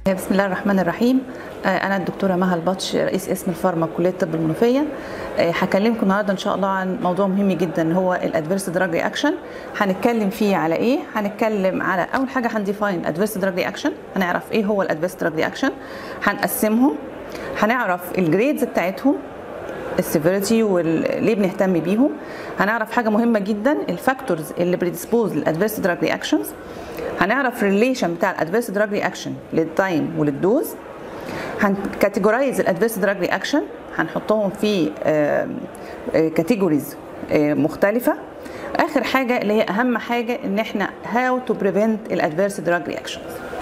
بسم الله الرحمن الرحيم انا الدكتوره مها البطش رئيس اسم الفارما كليه الطب المنوفيه هكلمكم النهارده ان شاء الله عن موضوع مهم جدا هو الادفيرس دراج رياكشن هنتكلم فيه على ايه هنتكلم على اول حاجه هنديفاين ادفيرس دراج رياكشن هنعرف ايه هو الادفيرس دراج رياكشن هنقسمهم هنعرف الجريدز بتاعتهم السيفيريتي وليه بنهتم بيهم هنعرف حاجه مهمه جدا الفاكتورز اللي بريدسبوز للادفيرس دراج رياكشنز هنعرف الريليشن بتاع الادفيرس دراج رياكشن للتايم وللدوز هنكاتيجورايز الادفيرس دراج رياكشن هنحطهم في كاتيجوريز مختلفه اخر حاجه اللي هي اهم حاجه ان احنا هاو تو بريفنت الادفيرس دراج رياكشنز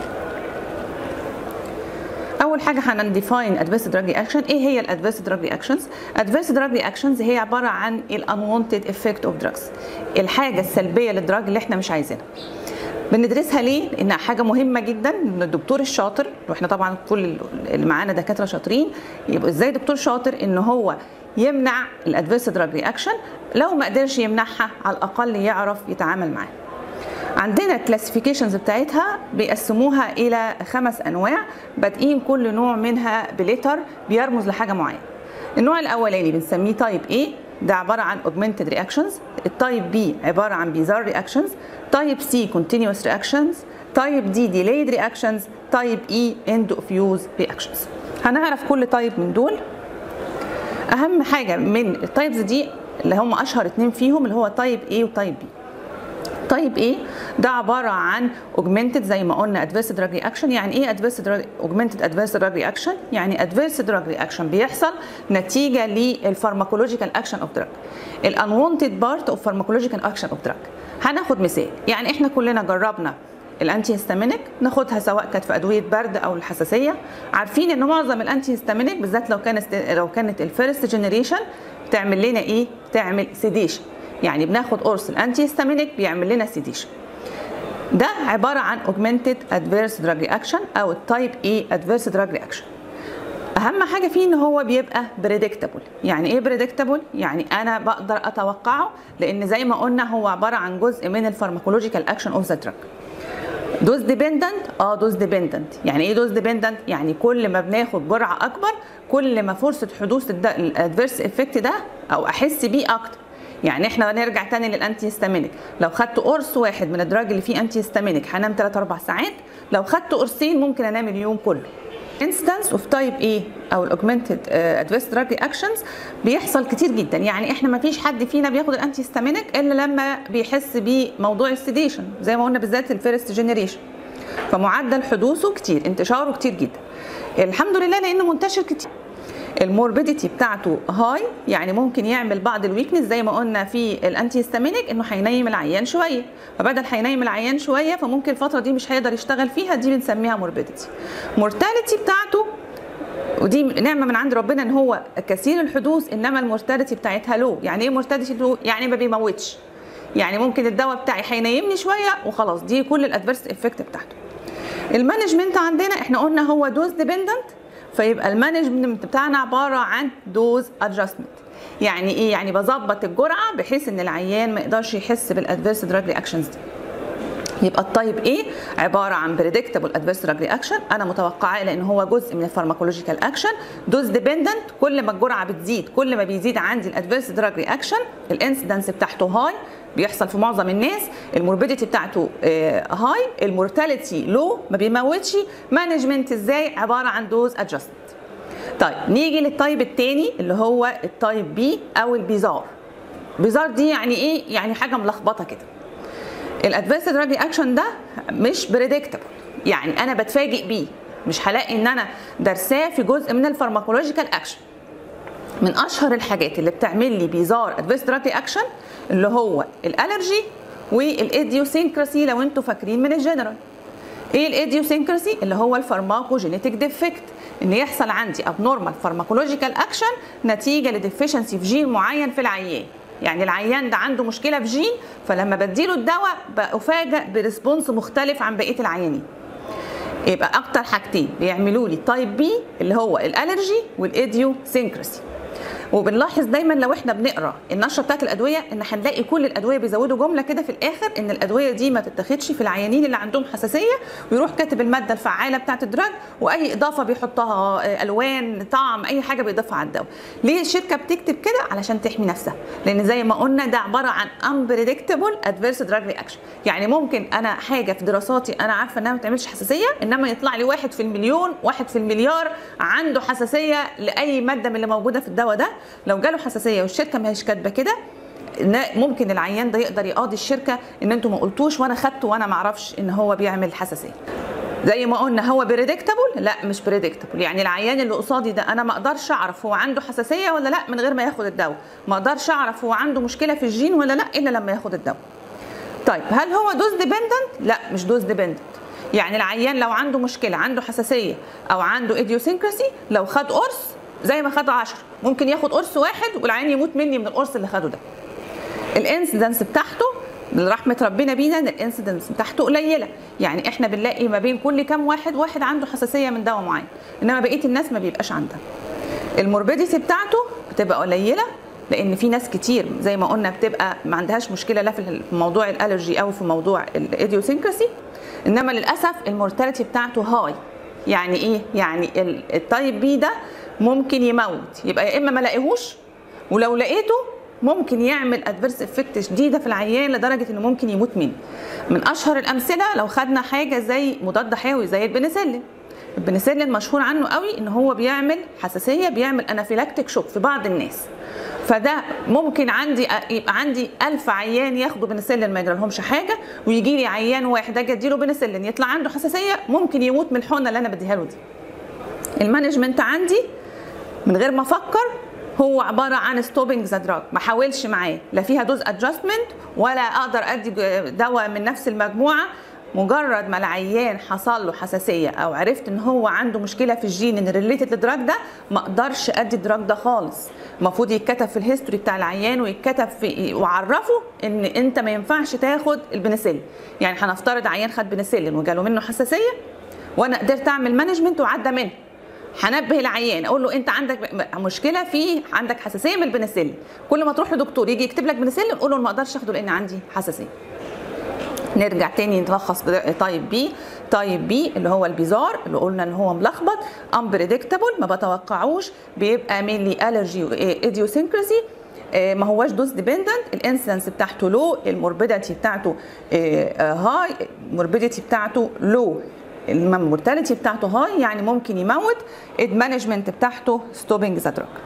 اول حاجه هنديفاين ادفيرس دراج رياكشن ايه هي الادفيرس دراج رياكشنز ادفيرس دراج رياكشنز هي عباره عن الانوانتد افكت اوف دراجز الحاجه السلبيه للدراج اللي احنا مش عايزينها بندرسها ليه؟ لانها حاجه مهمه جدا ان الدكتور الشاطر واحنا طبعا كل اللي معانا دكاتره شاطرين يبقى ازاي دكتور شاطر ان هو يمنع الادفيرس دراج رياكشن لو ما قدرش يمنعها على الاقل يعرف يتعامل معاها. عندنا الكلاسيفيكيشنز بتاعتها بيقسموها الى خمس انواع بادئين كل نوع منها بليتر بيرمز لحاجه معينه. النوع الاولاني بنسميه تايب A ده عباره عن augmented reactions التايب B عباره عن bizarre reactions تايب C continuous reactions تايب D delayed reactions تايب E end of use reactions هنعرف كل تايب من دول اهم حاجه من التايبز دي اللي هم اشهر اتنين فيهم اللي هو تايب A وتايب B طيب ايه ده عباره عن اوجمنتد زي ما قلنا ادفيرس دراج رياكشن يعني ايه ادفيرس دراج اوجمنتد ادفيرس دراج رياكشن يعني ادفيرس دراج رياكشن بيحصل نتيجه للفارماكولوجيكال اكشن اوف دراج الانونتد بارت اوف فارماكولوجيكال اكشن اوف دراج هناخد مثال يعني احنا كلنا جربنا الانتي هيستامينيك ناخدها سواء كانت في ادويه برد او الحساسيه عارفين ان معظم الانتي هيستامينيك بالذات لو كانت لو كانت الفيرست جنريشن بتعمل لنا ايه بتعمل سيديشن يعني بناخد قرص الانتي هيستامينيك بيعمل لنا سيديشن ده عباره عن اوجمنتد ادفيرس دراج رياكشن او التايب اي ادفيرس دراج رياكشن اهم حاجه فيه ان هو بيبقى بريدكتابل يعني ايه بريدكتابل يعني انا بقدر اتوقعه لان زي ما قلنا هو عباره عن جزء من الفارماكولوجيكال اكشن اوف ذا دراج دوز ديبندنت اه دوز ديبندنت يعني ايه دوز ديبندنت يعني كل ما بناخد جرعه اكبر كل ما فرصه حدوث الادفيرس افكت ده او احس بيه اكتر يعني احنا نرجع تاني للانتي هيستامينيك لو خدت قرص واحد من الدراج اللي فيه انتي هيستامينيك هنام 3 4 ساعات لو خدت قرصين ممكن انام اليوم كله انستنس اوف تايب ايه او الاوجمنتد ادفيرس دراج رياكشنز بيحصل كتير جدا يعني احنا ما فيش حد فينا بياخد الانتي هيستامينيك الا لما بيحس بموضوع السيديشن زي ما قلنا بالذات الفيرست جنريشن فمعدل حدوثه كتير انتشاره كتير جدا الحمد لله لانه منتشر كتير الموربيديتي بتاعته هاي يعني ممكن يعمل بعض الويكنس زي ما قلنا في الانتي هيستامينيك انه هينيم العيان شويه فبدل هينيم العيان شويه فممكن الفتره دي مش هيقدر يشتغل فيها دي بنسميها موربيديتي مورتاليتي بتاعته ودي نعمه من عند ربنا ان هو كثير الحدوث انما المورتاليتي بتاعتها لو يعني ايه مورتاليتي لو يعني ما بيموتش يعني ممكن الدواء بتاعي هينيمني شويه وخلاص دي كل الادفيرس افكت بتاعته المانجمنت عندنا احنا قلنا هو دوز ديبندنت فيبقى المانجمنت بتاعنا عباره عن دوز ادجستمنت يعني ايه يعني بظبط الجرعه بحيث ان العيان ما يقدرش يحس بالادفيرس دراج رياكشنز دي يبقى التايب ايه عباره عن بريدكتبل ادفيرس دراج رياكشن انا متوقعاه لان هو جزء من الفارماكولوجيكال اكشن دوز ديبندنت كل ما الجرعه بتزيد كل ما بيزيد عندي الادفيرس دراج رياكشن الانسيدنس بتاعته هاي بيحصل في معظم الناس الموربيديتي بتاعته هاي المورتاليتي لو ما بيموتش مانجمنت ازاي عباره عن دوز ادجستمنت طيب نيجي للتايب الثاني اللي هو التايب بي او البيزار بيزار دي يعني ايه يعني حاجه ملخبطه كده الادفيرس دراج رياكشن ده مش بريدكتبل يعني انا بتفاجئ بيه مش هلاقي ان انا درساه في جزء من الفارماكولوجيكال اكشن من اشهر الحاجات اللي بتعمل لي بيزار ادفيرس دراج رياكشن اللي هو الالرجي والايديوسينكراسي لو انتوا فاكرين من الجنرال ايه الايديوسينكراسي اللي هو الفارماكوجينيتك ديفكت ان يحصل عندي ابنورمال فارماكولوجيكال اكشن نتيجه لديفيشنسي في جين معين في العيان يعني العيان ده عنده مشكله في جين فلما بديله الدواء بفاجئ بريسبونس مختلف عن بقيه العيانين يبقى اكتر حاجتين بيعملوا لي تايب بي اللي هو الالرجي والايديوسينكراسي وبنلاحظ دايما لو احنا بنقرا النشره بتاعت الادويه ان هنلاقي كل الادويه بيزودوا جمله كده في الاخر ان الادويه دي ما تتاخدش في العيانين اللي عندهم حساسيه ويروح كاتب الماده الفعاله بتاعت الدراج واي اضافه بيحطها آه، الوان طعم اي حاجه بيضيفها على الدواء ليه الشركه بتكتب كده علشان تحمي نفسها لان زي ما قلنا ده عباره عن unpredictable adverse drug reaction يعني ممكن انا حاجه في دراساتي انا عارفه انها ما بتعملش حساسيه انما يطلع لي واحد في المليون واحد في المليار عنده حساسيه لاي ماده من اللي موجوده في الدواء ده لو جاله حساسيه والشركه ما هيش كاتبه كده إن ممكن العيان ده يقدر يقاضي الشركه ان انتوا ما قلتوش وانا خدته وانا ما اعرفش ان هو بيعمل حساسيه زي ما قلنا هو بريدكتابل لا مش بريدكتابل يعني العيان اللي قصادي ده انا ما اقدرش اعرف هو عنده حساسيه ولا لا من غير ما ياخد الدواء ما اقدرش اعرف هو عنده مشكله في الجين ولا لا الا لما ياخد الدواء طيب هل هو دوز ديبندنت لا مش دوز ديبندنت يعني العيان لو عنده مشكله عنده حساسيه او عنده ايديوسينكراسي لو خد قرص زي ما خد 10 ممكن ياخد قرص واحد والعيان يموت مني من القرص اللي خده ده الانسيدنس بتاعته لرحمة ربنا بينا ان الانسيدنس بتاعته قليلة يعني احنا بنلاقي ما بين كل كام واحد واحد عنده حساسية من دواء معين انما بقية الناس ما بيبقاش عندها الموربيديتي بتاعته بتبقى قليلة لان في ناس كتير زي ما قلنا بتبقى ما عندهاش مشكله لا في موضوع الالرجي او في موضوع الايديوسينكراسي انما للاسف المورتاليتي بتاعته هاي يعني ايه يعني التايب بي ده ممكن يموت يبقى يا اما ما لاقيهوش ولو لقيته ممكن يعمل ادفيرس افكت شديده في العيان لدرجه انه ممكن يموت منه من اشهر الامثله لو خدنا حاجه زي مضاد حيوي زي البنسلين البنسلين مشهور عنه قوي ان هو بيعمل حساسيه بيعمل انافيلاكتيك شوك في بعض الناس فده ممكن عندي يبقى عندي ألف عيان ياخدوا بنسلين ما يجرالهمش حاجه ويجي لي عيان واحد اجي اديله بنسلين يطلع عنده حساسيه ممكن يموت من الحقنه اللي انا بديها له دي المانجمنت عندي من غير ما افكر هو عباره عن ستوبنج ذا دراج ما حاولش معاه لا فيها دوز ادجستمنت ولا اقدر ادي دواء من نفس المجموعه مجرد ما العيان حصل له حساسيه او عرفت ان هو عنده مشكله في الجين ان ريليتد للدراج ده ما اقدرش ادي الدراج ده خالص المفروض يتكتب في الهيستوري بتاع العيان ويتكتب في وعرفه ان انت ما ينفعش تاخد البنسلين يعني هنفترض عيان خد بنسلين وجاله منه حساسيه وانا قدرت اعمل مانجمنت وعدى منه هنبه العيان اقول له انت عندك مشكله في عندك حساسيه من البنسلين كل ما تروح لدكتور يجي يكتب لك بنسلين قول له ما اقدرش اخده لان عندي حساسيه نرجع تاني نتلخص تايب بي تايب بي اللي هو البيزار اللي قلنا ان هو ملخبط امبريدكتابل ما بتوقعوش بيبقى مينلي الرجي وايديوسينكراسي ما هواش دوز ديبندنت الانسيدنس بتاعته لو الموربيديتي بتاعته هاي الموربيديتي بتاعته لو المورتاليتي بتاعته هاي يعني ممكن يموت المانجمنت بتاعته ستوبنج ذا دراج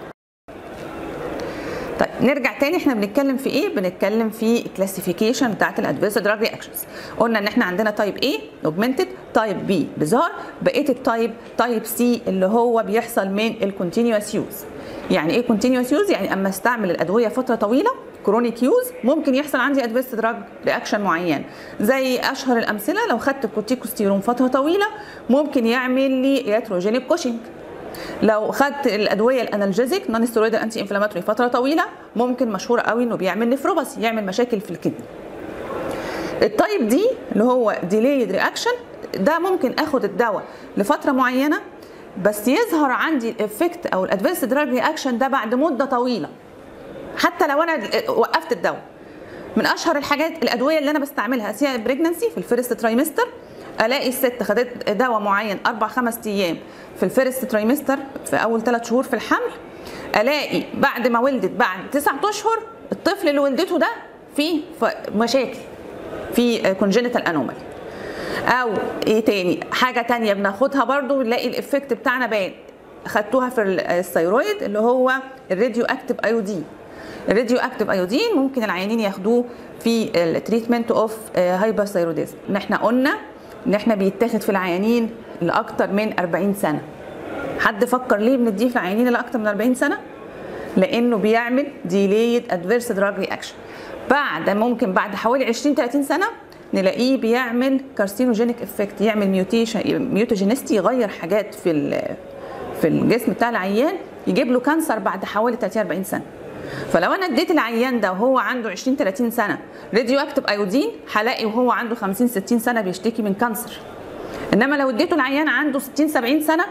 طيب نرجع تاني احنا بنتكلم في ايه بنتكلم في كلاسيفيكيشن بتاعت الادفيرس دراج رياكشنز قلنا ان احنا عندنا تايب A اوجمنتد تايب B بزار بقيه التايب تايب سي اللي هو بيحصل من الكونتينوس يوز يعني ايه كونتينوس يوز يعني اما استعمل الادويه فتره طويله كرونيك يوز ممكن يحصل عندي ادفيرس دراج رياكشن معين زي اشهر الامثله لو خدت كورتيكوستيرون فتره طويله ممكن يعمل لي ياتروجينيك كوشنج لو خدت الادويه الانالجيزيك نون ستيرويد انتي انفلاماتوري فتره طويله ممكن مشهور قوي انه بيعمل نفروباثي يعمل مشاكل في الكدني التايب دي اللي هو ديليد رياكشن ده ممكن اخد الدواء لفتره معينه بس يظهر عندي الافكت او الادفيرس دراج رياكشن ده بعد مده طويله حتى لو انا وقفت الدواء من اشهر الحاجات الادويه اللي انا بستعملها اثناء البريجننسي في الفيرست ترايمستر الاقي الست خدت دواء معين اربع خمس ايام في الفيرست ترايمستر في اول ثلاث شهور في الحمل الاقي بعد ما ولدت بعد تسعة اشهر الطفل اللي ولدته ده فيه مشاكل في كونجنتال انومالي او ايه تاني حاجه تانية بناخدها برضو نلاقي الافكت بتاعنا باين خدتوها في الثيرويد اللي هو الراديو اكتيف ايودين الراديو اكتيف ايودين ممكن العيانين ياخدوه في التريتمنت اوف هايبرثايروديزم ان احنا قلنا ان احنا بيتاخد في العيانين لاكتر من 40 سنه حد فكر ليه بنديه في العيانين لاكتر من 40 سنه لانه بيعمل ديليد ادفيرس دراج رياكشن بعد ممكن بعد حوالي 20 30 سنه نلاقيه بيعمل كارسينوجينيك افكت يعمل ميوتيشن ميوتوجينيستي يغير حاجات في في الجسم بتاع العيان يجيب له كانسر بعد حوالي 30 40 سنه فلو انا اديت العيان ده وهو عنده 20 30 سنه راديو اكتيف ايودين هلاقي وهو عنده 50 60 سنه بيشتكي من كانسر انما لو اديته العيان عنده 60 70 سنه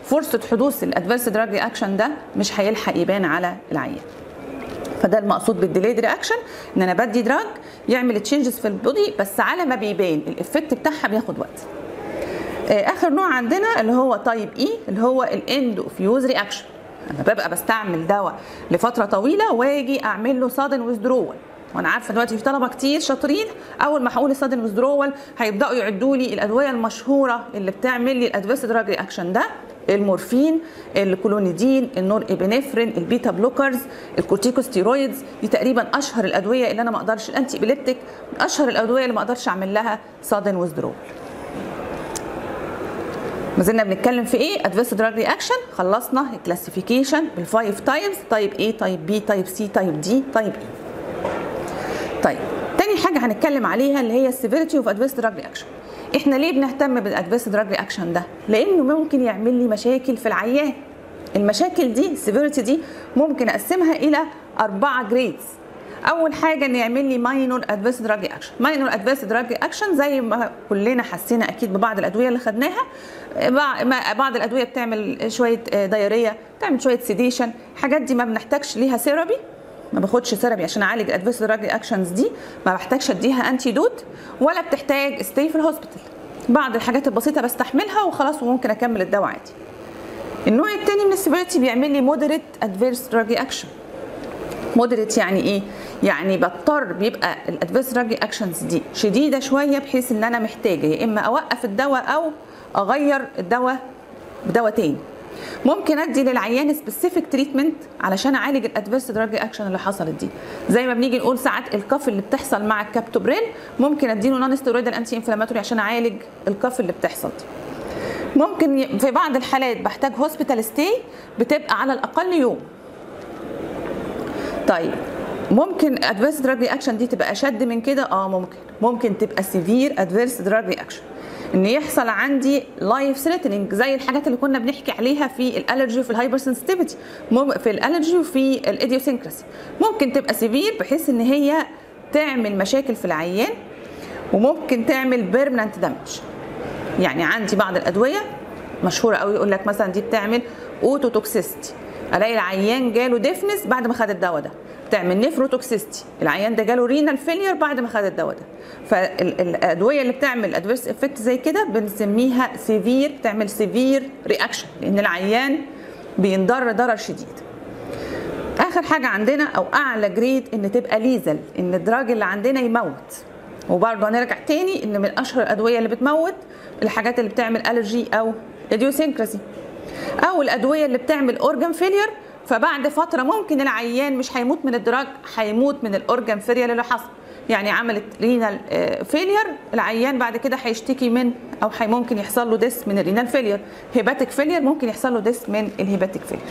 فرصه حدوث الادفيرس دراج رياكشن ده مش هيلحق يبان على العيان فده المقصود بالديليد رياكشن ان انا بدي دراج يعمل تشينجز في البودي بس على ما بيبان الافكت بتاعها بياخد وقت اخر نوع عندنا اللي هو تايب اي اللي هو الاند اوف يوز رياكشن انا ببقى بستعمل دواء لفتره طويله واجي اعمل له سادن ويزدرول وانا عارفه دلوقتي في طلبه كتير شاطرين اول ما هقول السادن ويزدرول هيبداوا يعدوا لي الادويه المشهوره اللي بتعمل لي الادفيرس دراج رياكشن ده المورفين الكلونيدين النور ابنفرين البيتا بلوكرز الكورتيكوستيرويدز دي تقريبا اشهر الادويه اللي انا ما اقدرش الانتي ابيليبتيك من اشهر الادويه اللي ما اقدرش اعمل لها سادن ويزدرول ما زلنا بنتكلم في ايه ادفيرس دراج رياكشن خلصنا الكلاسيفيكيشن بالفايف تايبس تايب اي تايب بي تايب سي تايب دي تايب اي طيب تاني حاجه هنتكلم عليها اللي هي السيفيريتي اوف ادفيرس دراج رياكشن احنا ليه بنهتم بالادفيرس دراج رياكشن ده لانه ممكن يعمل لي مشاكل في العيان المشاكل دي السيفيريتي دي ممكن اقسمها الى اربعه جريدز اول حاجه ان يعمل لي ماينور ادفيرس دراج رياكشن ماينور ادفيرس دراج رياكشن زي ما كلنا حسينا اكيد ببعض الادويه اللي خدناها بعض الادويه بتعمل شويه دايريه بتعمل شويه سيديشن الحاجات دي ما بنحتاجش ليها ثيرابي ما باخدش ثيرابي عشان اعالج الادفيرس دراج رياكشنز دي ما بحتاجش اديها انتي دوت ولا بتحتاج ستي في الهوسبيتال بعض الحاجات البسيطه بستحملها وخلاص وممكن اكمل الدواء عادي النوع الثاني من السيفيريتي بيعمل لي مودريت ادفيرس دراج رياكشن مودريت يعني ايه يعني بضطر بيبقى الادفيرس دراج رياكشنز دي شديده شويه بحيث ان انا محتاجه يا اما اوقف الدواء او اغير الدواء بدواء تاني ممكن ادي للعيان سبيسيفيك تريتمنت علشان اعالج الادفيرس دراج رياكشن اللي حصلت دي زي ما بنيجي نقول ساعات الكف اللي بتحصل مع الكابتوبرين ممكن اديله نون ستيرويدال انتي انفلاماتوري عشان اعالج الكف اللي بتحصل دي ممكن في بعض الحالات بحتاج هوسبيتال ستي بتبقى على الاقل يوم طيب ممكن ادفيرس دراج رياكشن دي تبقى اشد من كده اه ممكن ممكن تبقى سيفير ادفيرس دراج رياكشن ان يحصل عندي لايف ثريتنينج زي الحاجات اللي كنا بنحكي عليها في الالرجي وفي الهايبر سنسيتيفيتي في الالرجي وفي الايديوسينكراسي ممكن تبقى سيفير بحيث ان هي تعمل مشاكل في العيان وممكن تعمل بيرمننت دامج يعني عندي بعض الادويه مشهوره قوي يقول لك مثلا دي بتعمل اوتو توكسيستي الاقي العيان جاله ديفنس بعد ما خد الدواء ده بتعمل نيفروتوكسيستي العيان ده جاله رينال فيلير بعد ما خد الدواء ده فالادويه اللي بتعمل ادفيرس افكت زي كده بنسميها سيفير بتعمل سيفير رياكشن لان العيان بينضر ضرر شديد اخر حاجه عندنا او اعلى جريد ان تبقى ليزل ان الدراج اللي عندنا يموت وبرضه هنرجع تاني ان من اشهر الادويه اللي بتموت الحاجات اللي بتعمل الرجي او اديوسينكراسي او الادويه اللي بتعمل اورجان فيلير فبعد فتره ممكن العيان مش هيموت من الدراج هيموت من الاورجان فيلير اللي حصل يعني عملت رينال فيلير العيان بعد كده هيشتكي من او حي ممكن يحصل له ديس من الرينال فيلير هيباتيك فيلير ممكن يحصل له ديس من الهيباتيك فيلير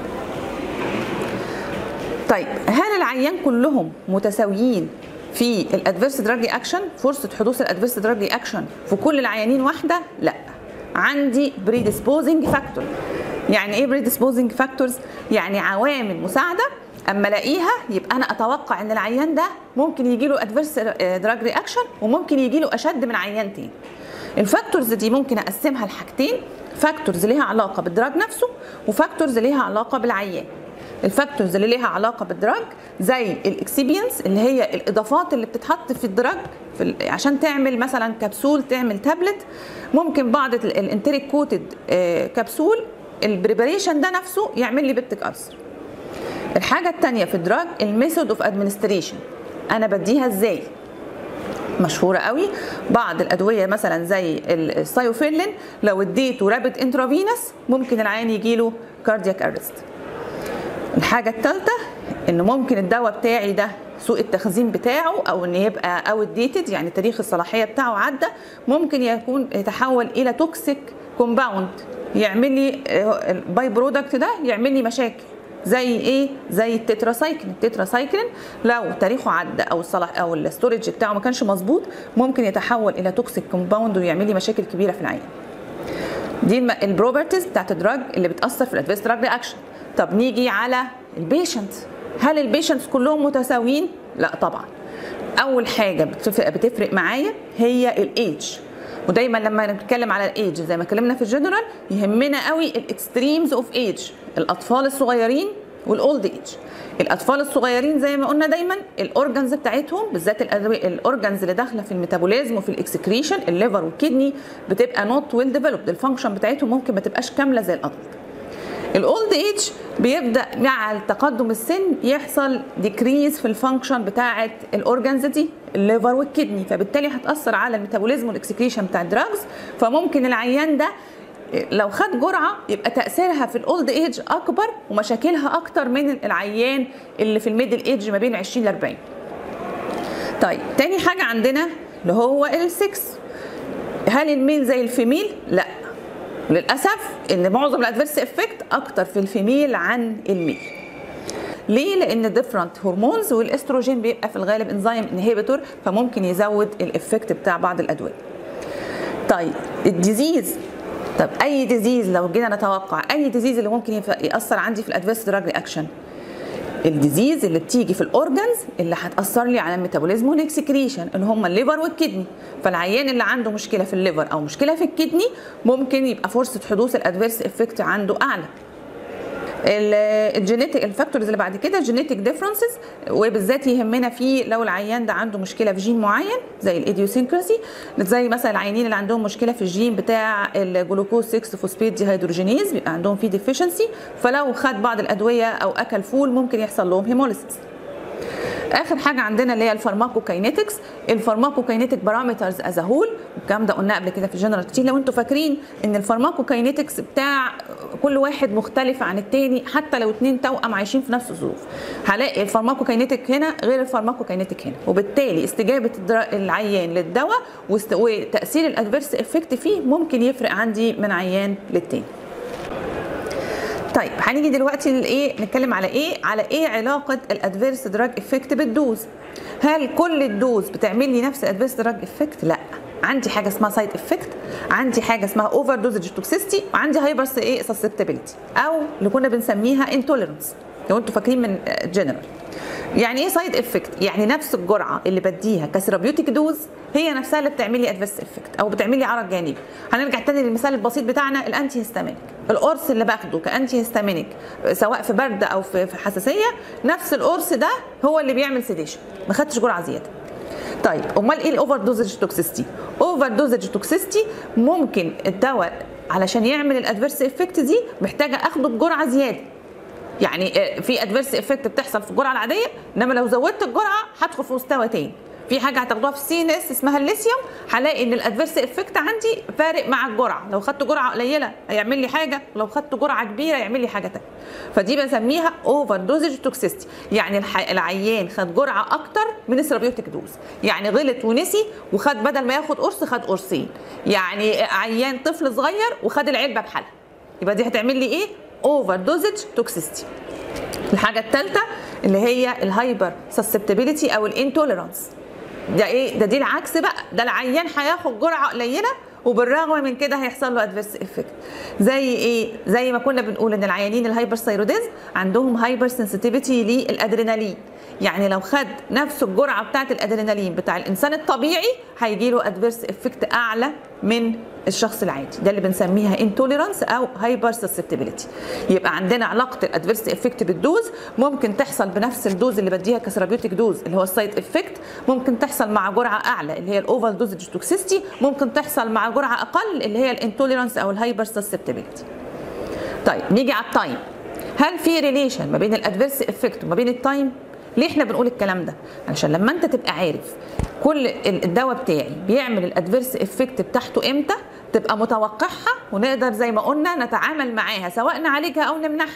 طيب هل العيان كلهم متساويين في الادفيرس دراج رياكشن فرصه حدوث الادفيرس دراج رياكشن في كل العيانين واحده لا عندي بريديسبوزنج فاكتور يعني ايه بريديسبوزنج فاكتورز يعني عوامل مساعده اما الاقيها يبقى انا اتوقع ان العيان ده ممكن يجي له ادفيرس دراج رياكشن وممكن يجي له اشد من عيان تاني الفاكتورز دي ممكن اقسمها لحاجتين فاكتورز ليها علاقه بالدراج نفسه وفاكتورز ليها علاقه بالعيان الفاكتورز اللي ليها علاقه بالدراج زي الاكسبينس اللي هي الاضافات اللي بتتحط في الدراج في عشان تعمل مثلا كبسول تعمل تابلت ممكن بعض الانتريك كوتد كبسول البريباريشن ده نفسه يعمل لي بيبتيك ألسر الحاجه الثانيه في الدراج الميثود اوف ادمنستريشن انا بديها ازاي مشهوره قوي بعض الادويه مثلا زي السايوفيلين لو اديته رابط انترافينس ممكن العيان يجي له كاردياك ارست الحاجه الثالثه ان ممكن الدواء بتاعي ده سوء التخزين بتاعه او ان يبقى اوت ديتد يعني تاريخ الصلاحيه بتاعه عدى ممكن يكون يتحول الى توكسيك كومباوند يعمل لي الباي برودكت ده يعمل لي مشاكل زي ايه زي التتراسايكلين التتراسايكلين لو تاريخه عدى او الصلاح او الستورج بتاعه ما كانش مظبوط ممكن يتحول الى توكسيك كومباوند ويعمل لي مشاكل كبيره في العين دي البروبرتيز بتاعت الدراج اللي بتاثر في الادفيرس دراج رياكشن طب نيجي على البيشنت هل البيشنتس كلهم متساويين لا طبعا اول حاجه بتفرق معايا هي الايدج ودايما لما نتكلم على الايدج زي ما اتكلمنا في الجنرال يهمنا قوي الاكستريمز اوف ايدج الاطفال الصغيرين والاولد ايج الاطفال الصغيرين زي ما قلنا دايما الاورجنز بتاعتهم بالذات الاورجنز اللي داخله في الميتابوليزم وفي الاكسكريشن الليفر والكدني بتبقى نوت ويل ديفلوبد الفانكشن بتاعتهم ممكن ما تبقاش كامله زي الادلت الاولد ايج بيبدا مع تقدم السن يحصل ديكريز في الفانكشن بتاعه الاورجنز دي الليفر والكدني فبالتالي هتاثر على الميتابوليزم والاكسكريشن بتاع الدراجز فممكن العيان ده لو خد جرعه يبقى تاثيرها في الاولد ايج اكبر ومشاكلها اكتر من العيان اللي في الميدل ايج ما بين 20 ل 40 طيب تاني حاجه عندنا اللي هو السكس هل الميل زي الفيميل لا للاسف ان معظم الادفيرس افكت اكتر في الفيميل عن الميل ليه؟ لان ديفرنت هرمونز والاستروجين بيبقى في الغالب انزيم انهبيتور فممكن يزود الافكت بتاع بعض الادويه. طيب الديزيز طب اي ديزيز لو جينا نتوقع اي ديزيز اللي ممكن ياثر عندي في الادفيرس دراج رياكشن الديزيز اللي بتيجي في الاورجنز اللي هتاثر لي على الميتابوليزم والاكسكريشن اللي هم الليفر والكدني فالعيان اللي عنده مشكله في الليفر او مشكله في الكدني ممكن يبقى فرصه حدوث الادفيرس افكت عنده اعلى الجينيتك الفاكتورز اللي بعد كده جينيتك ديفرنسز وبالذات يهمنا فيه لو العيان ده عنده مشكله في جين معين زي الايديوسينكراسي زي مثلا العيانين اللي عندهم مشكله في الجين بتاع الجلوكوز 6 فوسفيت دي هيدروجينيز بيبقى عندهم فيه ديفيشنسي فلو خد بعض الادويه او اكل فول ممكن يحصل لهم هيموليسيس اخر حاجه عندنا اللي هي الفارماكوكاينيتكس الفارماكوكاينيتك بارامترز از هول والكلام ده قلناه قبل كده في الجنرال كتير لو انتوا فاكرين ان الفارماكوكاينيتكس بتاع كل واحد مختلف عن التاني حتى لو اتنين توأم عايشين في نفس الظروف هلاقي الفارماكوكاينيتك هنا غير الفارماكوكاينيتك هنا وبالتالي استجابه العيان للدواء وتاثير الادفيرس افكت فيه ممكن يفرق عندي من عيان للتاني طيب هنيجي دلوقتي لايه نتكلم على ايه على ايه علاقه الادفيرس دراج افكت بالدوز هل كل الدوز بتعمل لي نفس الادفيرس دراج افكت لا عندي حاجه اسمها سايد افكت عندي حاجه اسمها اوفر دوزج توكسيستي وعندي هايبر ايه سسبتابيلتي او اللي كنا بنسميها انتوليرنس لو انتوا فاكرين من جنرال يعني ايه سايد افكت يعني نفس الجرعه اللي بديها كثيرابيوتيك دوز هي نفسها اللي بتعمل لي ادفيرس افكت او بتعمل لي عرض جانبي هنرجع تاني للمثال البسيط بتاعنا الانتي هيستامينيك القرص اللي باخده كانتي هيستامينيك سواء في برد او في حساسيه نفس القرص ده هو اللي بيعمل سيديشن ما خدتش جرعه زياده طيب امال ايه الاوفر دوزج توكسيستي اوفر دوزج توكسيستي ممكن الدواء علشان يعمل الادفيرس افكت دي محتاجه اخده بجرعه زياده يعني في ادفيرس افكت بتحصل في الجرعه العاديه انما لو زودت الجرعه هدخل في مستوى تاني في حاجه هتاخدوها في السي ان اس اسمها الليثيوم هلاقي ان الادفيرس افكت عندي فارق مع الجرعه لو خدت جرعه قليله هيعمل لي حاجه لو خدت جرعه كبيره يعمل لي حاجه ثانيه فدي بسميها اوفر دوزج توكسيستي يعني العيان خد جرعه اكتر من الثيرابيوتيك دوز يعني غلط ونسي وخد بدل ما ياخد قرص خد قرصين يعني عيان طفل صغير وخد العلبه بحالها يبقى دي هتعمل لي ايه اوفر دوزج توكسيستي الحاجه الثالثه اللي هي الهايبر سسبتابيليتي او الانتوليرانس ده ايه ده دي العكس بقى ده العيان هياخد جرعه قليله وبالرغم من كده هيحصل له ادفيرس افكت زي ايه زي ما كنا بنقول ان العيانين الهايبر ثايروديز عندهم هايبر سنسيتيفيتي للادرينالين يعني لو خد نفس الجرعه بتاعه الادرينالين بتاع الانسان الطبيعي هيجي له ادفيرس افكت اعلى من الشخص العادي ده اللي بنسميها انتوليرانس او هايبر سسبتابيليتي يبقى عندنا علاقه الادفيرس افكت بالدوز ممكن تحصل بنفس الدوز اللي بديها كثيرابيوتيك دوز اللي هو السايد افكت ممكن تحصل مع جرعه اعلى اللي هي الاوفر دوزج توكسيستي ممكن تحصل مع جرعه اقل اللي هي الانتوليرانس او الهايبر سسبتابيليتي طيب نيجي على التايم هل في ريليشن ما بين الادفيرس افكت وما بين التايم ليه احنا بنقول الكلام ده علشان لما انت تبقى عارف كل الدواء بتاعي بيعمل الادفيرس افكت بتاعته امتى تبقى متوقعها ونقدر زي ما قلنا نتعامل معاها سواء نعالجها او نمنعها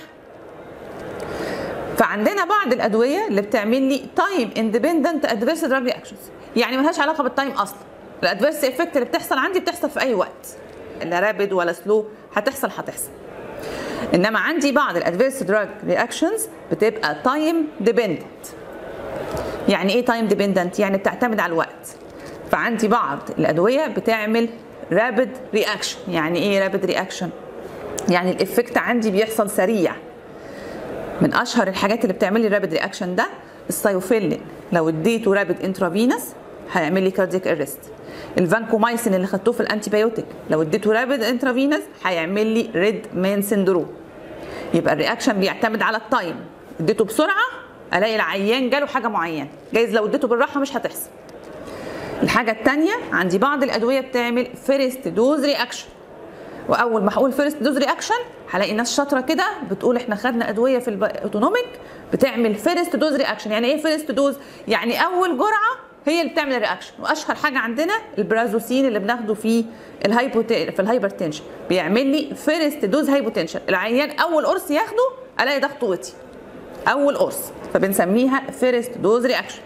فعندنا بعض الادويه اللي بتعمل لي تايم اندبندنت ادفيرس دراج رياكشنز يعني ملهاش علاقه بالتايم اصلا الادفيرس افكت اللي بتحصل عندي بتحصل في اي وقت لا رابد ولا سلو هتحصل هتحصل انما عندي بعض الادفيرس دراج رياكشنز بتبقى تايم ديبندنت يعني ايه تايم ديبندنت يعني بتعتمد على الوقت فعندي بعض الادويه بتعمل رابد رياكشن يعني ايه رابد رياكشن يعني الافكت عندي بيحصل سريع من اشهر الحاجات اللي بتعمل لي رابد رياكشن ده السايوفيلين لو اديته رابد انترافينس هيعمل لي كاردياك ارست الفانكومايسين اللي خدتوه في الانتيبيوتيك لو اديته رابيد انترافينس هيعمل لي ريد مان سندروم يبقى الرياكشن بيعتمد على التايم اديته بسرعه الاقي العيان جاله حاجه معينه جايز لو اديته بالراحه مش هتحصل الحاجه الثانيه عندي بعض الادويه بتعمل فيرست دوز رياكشن واول ما هقول فيرست دوز رياكشن هلاقي ناس شاطره كده بتقول احنا خدنا ادويه في الاوتونوميك بتعمل فيرست دوز رياكشن يعني ايه فيرست دوز يعني اول جرعه هي اللي بتعمل الرياكشن واشهر حاجه عندنا البرازوسين اللي بناخده في الهايبوتي في الهايبرتنشن بيعمل لي فيرست دوز هايبوتنشن العيان اول قرص ياخده الاقي ضغطه وطي اول قرص فبنسميها فيرست دوز رياكشن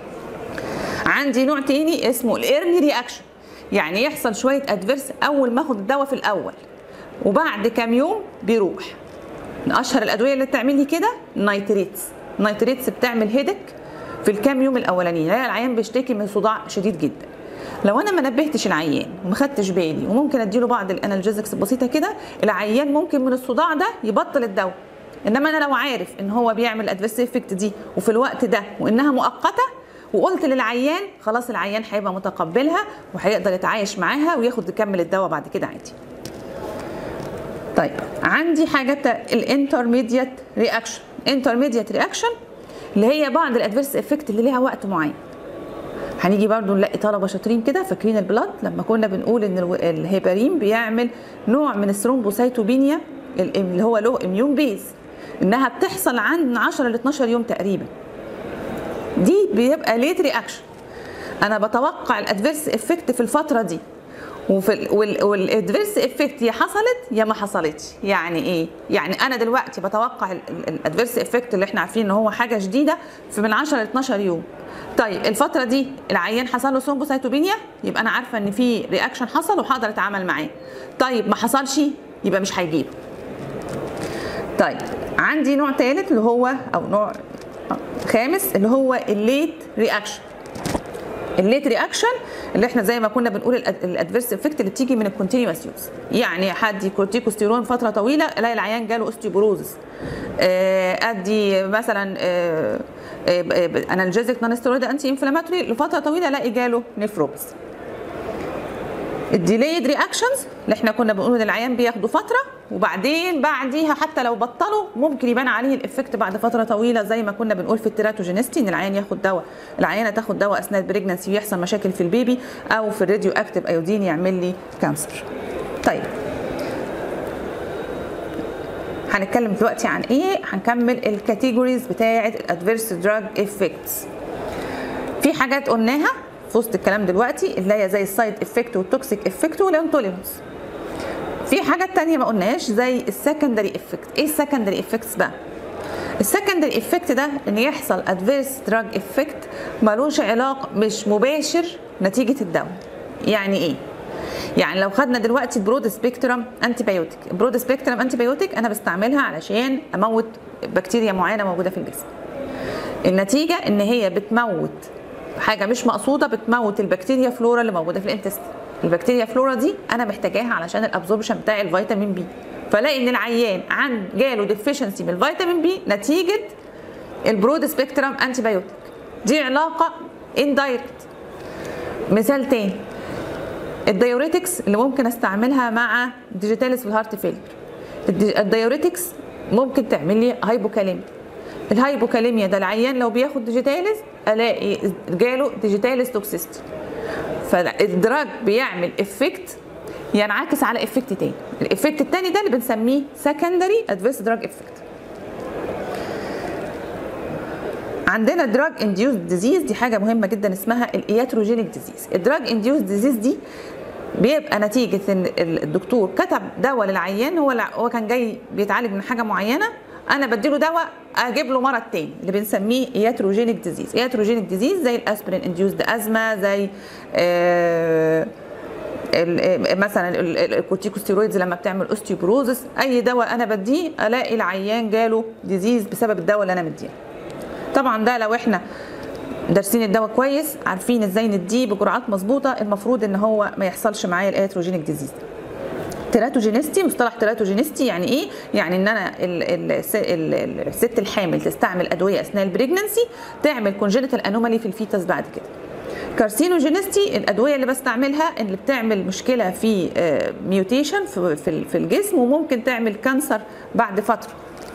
عندي نوع تاني اسمه الايرلي رياكشن يعني يحصل شويه ادفيرس اول ما اخد الدواء في الاول وبعد كام يوم بيروح من اشهر الادويه اللي بتعمل لي كده النيتريتس النيتريتس بتعمل هيدك في الكام يوم الاولانيين يعني العيان بيشتكي من صداع شديد جدا لو انا ما نبهتش العيان وما خدتش بالي وممكن اديله بعض الانالجيزكس البسيطه كده العيان ممكن من الصداع ده يبطل الدواء انما انا لو عارف ان هو بيعمل ادفيرس افكت دي وفي الوقت ده وانها مؤقته وقلت للعيان خلاص العيان هيبقى متقبلها وهيقدر يتعايش معاها وياخد يكمل الدواء بعد كده عادي طيب عندي حاجه الانترميديت رياكشن انترميديت رياكشن اللي هي بعض الادفيرس افكت اللي ليها وقت معين هنيجي برضو نلاقي طلبه شاطرين كده فاكرين البلاد لما كنا بنقول ان الهيبارين بيعمل نوع من الثرومبوسايتوبينيا اللي هو له اميون بيز انها بتحصل عند 10 ل 12 يوم تقريبا دي بيبقى ليت رياكشن انا بتوقع الادفيرس افكت في الفتره دي وفي والادفيرس افكت يا حصلت يا ما حصلتش يعني ايه يعني انا دلوقتي بتوقع الادفيرس افكت اللي احنا عارفين ان هو حاجه جديده في من 10 ل 12 يوم طيب الفتره دي العيان حصل له ثرومبوسايتوبينيا يبقى انا عارفه ان في رياكشن حصل وهقدر اتعامل معاه طيب ما حصلش يبقى مش هيجيبه طيب عندي نوع ثالث اللي هو او نوع خامس اللي هو الليت رياكشن الليت رياكشن اللي احنا زي ما كنا بنقول الادفيرس افكت اللي بتيجي من الكونتينوس يوز يعني حد كورتيكوستيرون فتره طويله الاقي العيان جاله اوستيوبروزس ادي مثلا انالجيزك نون ستيرويد انتي انفلاماتوري لفتره طويله الاقي جاله نيفروبس الديليد رياكشنز اللي احنا كنا بنقول ان العيان بياخدوا فتره وبعدين بعديها حتى لو بطلوا ممكن يبان عليه الافكت بعد فتره طويله زي ما كنا بنقول في التيراتوجينيستي ان العيان ياخد دواء العيانه تاخد دواء اثناء البريجنسي ويحصل مشاكل في البيبي او في الراديو اكتيف ايودين يعمل لي كانسر. طيب هنتكلم دلوقتي عن ايه؟ هنكمل الكاتيجوريز بتاعه الادفيرس دراج افكتس. في حاجات قلناها في وسط الكلام دلوقتي اللي هي زي السايد افكت والتوكسيك افكت والانتوليرنس. في حاجات تانية ما قلناش زي السكندري افكت ايه السكندري افكتس بقى السكندري افكت ده ان يحصل ادفيرس دراج افكت ملوش علاقه مش مباشر نتيجه الدواء يعني ايه يعني لو خدنا دلوقتي برود سبيكترم انتي بايوتيك برود سبيكترم انتي بايوتيك انا بستعملها علشان اموت بكتيريا معينه موجوده في الجسم النتيجه ان هي بتموت حاجه مش مقصوده بتموت البكتيريا فلورا اللي موجوده في الانتستين البكتيريا فلورا دي انا محتاجاها علشان الابزوربشن بتاع الفيتامين بي فلاقي ان العيان عند جاله ديفيشنسي من الفيتامين بي نتيجه البرود سبيكترم انتي بايوتيك دي علاقه اندايركت مثال تاني الدايوريتكس اللي ممكن استعملها مع ديجيتاليس في الهارت فيلر الدايوريتكس ممكن تعمل لي هايبوكاليميا الهايبوكاليميا ده العيان لو بياخد ديجيتاليس الاقي جاله ديجيتاليس توكسيستي فالدراج بيعمل افكت ينعكس على افكت تاني الافكت التاني ده اللي بنسميه سكندري ادفيرس دراج افكت عندنا دراج انديوز ديزيز دي حاجه مهمه جدا اسمها الاياتروجينيك ديزيز الدراج انديوز ديزيز دي بيبقى نتيجه ان الدكتور كتب دواء للعيان هو هو كان جاي بيتعالج من حاجه معينه انا بديله دواء اجيب له مرض تاني اللي بنسميه اياتروجينيك ديزيز اياتروجينيك ديزيز زي الاسبرين انديوزد ازمه زي آه مثلا الكورتيكوستيرويدز لما بتعمل اوستيوبروزس اي دواء انا بديه الاقي العيان جاله ديزيز بسبب الدواء اللي انا مديه طبعا ده لو احنا دارسين الدواء كويس عارفين ازاي نديه بجرعات مظبوطه المفروض ان هو ما يحصلش معايا الاياتروجينيك ديزيز تيراتوجينيستي مصطلح تيراتوجينيستي يعني ايه؟ يعني ان انا ال ال ال الست الحامل تستعمل ادويه اثناء البريجننسي تعمل كونجنتال انومالي في الفيتس بعد كده. كارسينوجينيستي الادويه اللي بستعملها اللي بتعمل مشكله في ميوتيشن في في في الجسم وممكن تعمل كانسر بعد فتره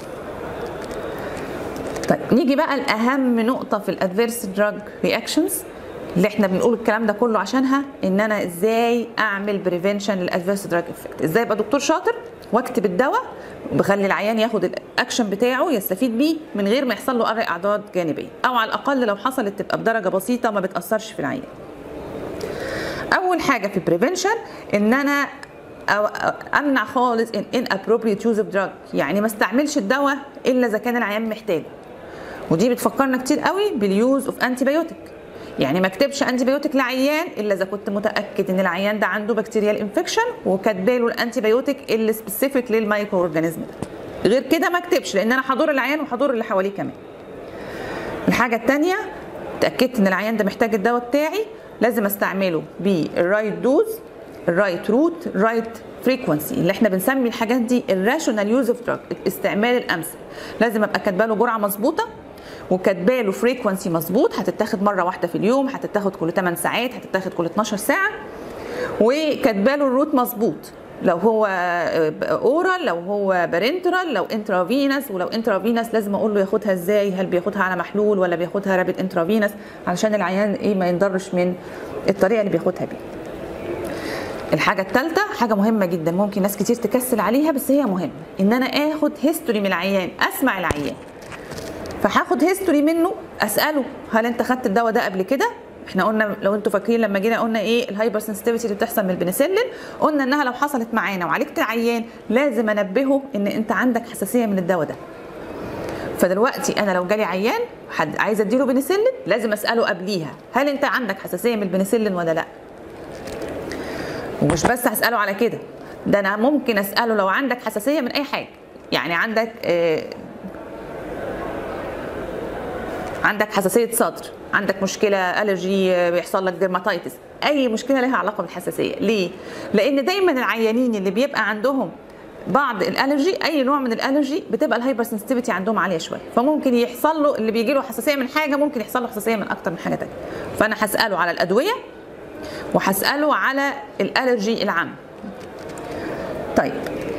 طيب نيجي بقى لاهم نقطه في الادفيرس دراج رياكشنز اللي احنا بنقول الكلام ده كله عشانها ان انا ازاي اعمل بريفنشن للادفيرس دراج افكت ازاي ابقى دكتور شاطر واكتب الدواء بخلي العيان ياخد الاكشن بتاعه يستفيد بيه من غير ما يحصل له اي اعراض جانبيه او على الاقل لو حصلت تبقى بدرجه بسيطه ما بتاثرش في العيان اول حاجه في بريفنشن ان انا امنع خالص ان ان ابروبريت يوز اوف دراج يعني ما استعملش الدواء الا اذا كان العيان محتاجه ودي بتفكرنا كتير قوي باليوز اوف انتي بايوتيك يعني ما اكتبش انتي بايوتيك لعيان الا اذا كنت متاكد ان العيان ده عنده بكتيريال انفكشن وكاتبه له الانتي بايوتيك اللي سبيسيفيك للمايكرو اورجانيزم ده غير كده ما اكتبش لان انا هضر العيان وهضر اللي حواليه كمان الحاجه الثانيه اتاكدت ان العيان ده محتاج الدواء بتاعي لازم استعمله بالرايت دوز الرايت روت الرايت فريكونسي اللي احنا بنسمي الحاجات دي الراشونال يوز اوف دراج الاستعمال الامثل لازم ابقى كاتبه له جرعه مظبوطه وكاتبه له فريكونسي مظبوط هتتاخد مره واحده في اليوم هتتاخد كل 8 ساعات هتتاخد كل 12 ساعه وكاتبه له الروت مظبوط لو هو اورال لو هو بارنترال لو انترافينس ولو انترافينس لازم اقول له ياخدها ازاي هل بياخدها على محلول ولا بياخدها رابط انترافينس علشان العيان ايه ما ينضرش من الطريقه اللي بياخدها بيها الحاجه الثالثه حاجه مهمه جدا ممكن ناس كتير تكسل عليها بس هي مهمه ان انا اخد هيستوري من العيان اسمع العيان فهاخد هيستوري منه اساله هل انت خدت الدواء ده قبل كده احنا قلنا لو انتوا فاكرين لما جينا قلنا ايه الهايبر سنسيتيفيتي اللي بتحصل من البنسلين قلنا انها لو حصلت معانا وعالجت العيان لازم انبهه ان انت عندك حساسيه من الدواء ده فدلوقتي انا لو جالي عيان حد عايز اديله بنسلين لازم اساله قبليها هل انت عندك حساسيه من البنسلين ولا لا ومش بس هساله على كده ده انا ممكن اساله لو عندك حساسيه من اي حاجه يعني عندك آه عندك حساسيه صدر عندك مشكله الرجي بيحصل لك ديرماتيتس اي مشكله لها علاقه بالحساسيه ليه لان دايما العيانين اللي بيبقى عندهم بعض الالرجي اي نوع من الالرجي بتبقى الهايبر سنسيتيفيتي عندهم عاليه شويه فممكن يحصل له اللي بيجي له حساسيه من حاجه ممكن يحصل له حساسيه من اكتر من حاجه ثانيه فانا هساله على الادويه وهساله على الالرجي العام طيب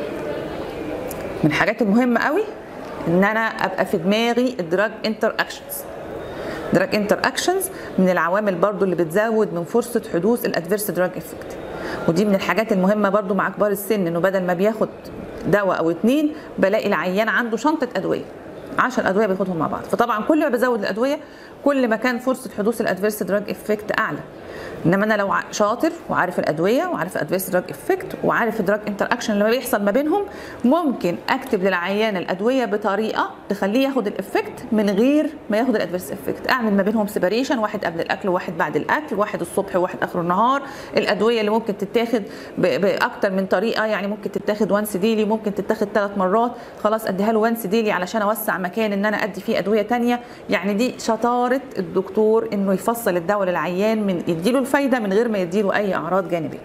من الحاجات المهمه قوي ان انا ابقى في دماغي الدراج انتر اكشنز دراج انتر اكشنز من العوامل برضو اللي بتزود من فرصه حدوث الادفيرس دراج افكت ودي من الحاجات المهمه برضو مع كبار السن انه بدل ما بياخد دواء او اتنين بلاقي العيان عنده شنطه ادويه 10 ادويه بياخدهم مع بعض فطبعا كل ما بزود الادويه كل ما كان فرصه حدوث الادفيرس دراج افكت اعلى انما انا لو شاطر وعارف الادويه وعارف الادفيرس دراج افكت وعارف الدراج انتر اكشن اللي بيحصل ما بينهم ممكن اكتب للعيان الادويه بطريقه تخليه ياخد الافكت من غير ما ياخد الادفيرس افكت اعمل ما بينهم سيبريشن واحد قبل الاكل وواحد بعد الاكل واحد الصبح وواحد اخر النهار الادويه اللي ممكن تتاخد باكتر من طريقه يعني ممكن تتاخد وانس ديلي ممكن تتاخد ثلاث مرات خلاص اديها له وانس ديلي علشان اوسع مكان ان انا ادي فيه ادويه ثانيه يعني دي شطاره الدكتور انه يفصل الدواء للعيان من يديله الفايده من غير ما يديله اي اعراض جانبيه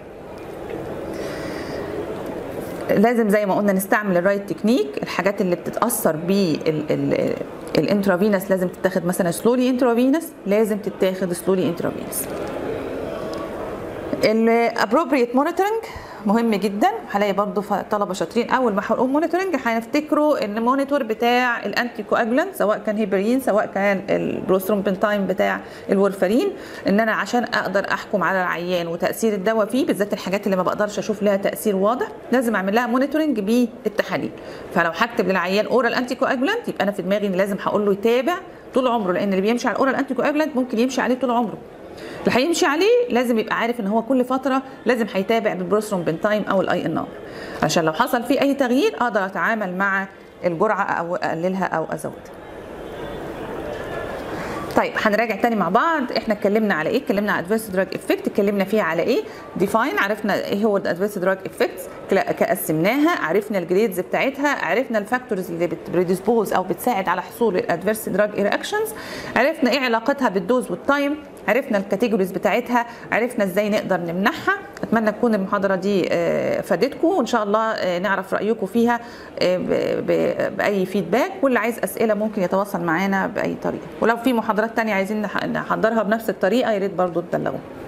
لازم زي ما قلنا نستعمل الرايت تكنيك الحاجات اللي بتتاثر بالانترافينس لازم تتاخد مثلا سلولي انترافينس لازم تتاخد سلولي انترافينس الابروبريت مونيتورنج مهم جدا هلاقي برضو طلبه شاطرين اول ما هنقول مونيتورنج هنفتكروا ان المونيتور بتاع الانتي كواجولانت سواء كان هيبرين سواء كان البروسترومبنتايم بتاع الورفرين ان انا عشان اقدر احكم على العيان وتاثير الدواء فيه بالذات الحاجات اللي ما بقدرش اشوف لها تاثير واضح لازم اعمل لها مونيتورنج بالتحاليل فلو هكتب للعيان اورال انتي كواجولانت يبقى انا في دماغي ان لازم هقول له يتابع طول عمره لان اللي بيمشي على الاورال انتي كواجولانت ممكن يمشي عليه طول عمره اللي هيمشي عليه لازم يبقى عارف ان هو كل فتره لازم هيتابع بالبروستروم بنتايم او الاي ان ار عشان لو حصل فيه اي تغيير اقدر اتعامل مع الجرعه او اقللها او ازودها طيب هنراجع تاني مع بعض احنا اتكلمنا على ايه اتكلمنا على ادفيرس دراج افكت اتكلمنا فيها على ايه ديفاين عرفنا ايه هو الادفيرس دراج افكتس قسمناها عرفنا الجريدز بتاعتها عرفنا الفاكتورز اللي بتبريديسبوز او بتساعد على حصول الادفيرس دراج رياكشنز عرفنا ايه علاقتها بالدوز والتايم عرفنا الكاتيجوريز بتاعتها عرفنا ازاي نقدر نمنعها اتمنى تكون المحاضره دي آه، فادتكم وان شاء الله آه، نعرف رايكم فيها آه، ب- ب- باي فيدباك واللي عايز اسئله ممكن يتواصل معانا باي طريقه ولو في محاضرات تانية عايزين نح- نحضرها بنفس الطريقه يا ريت برضو تبلغوا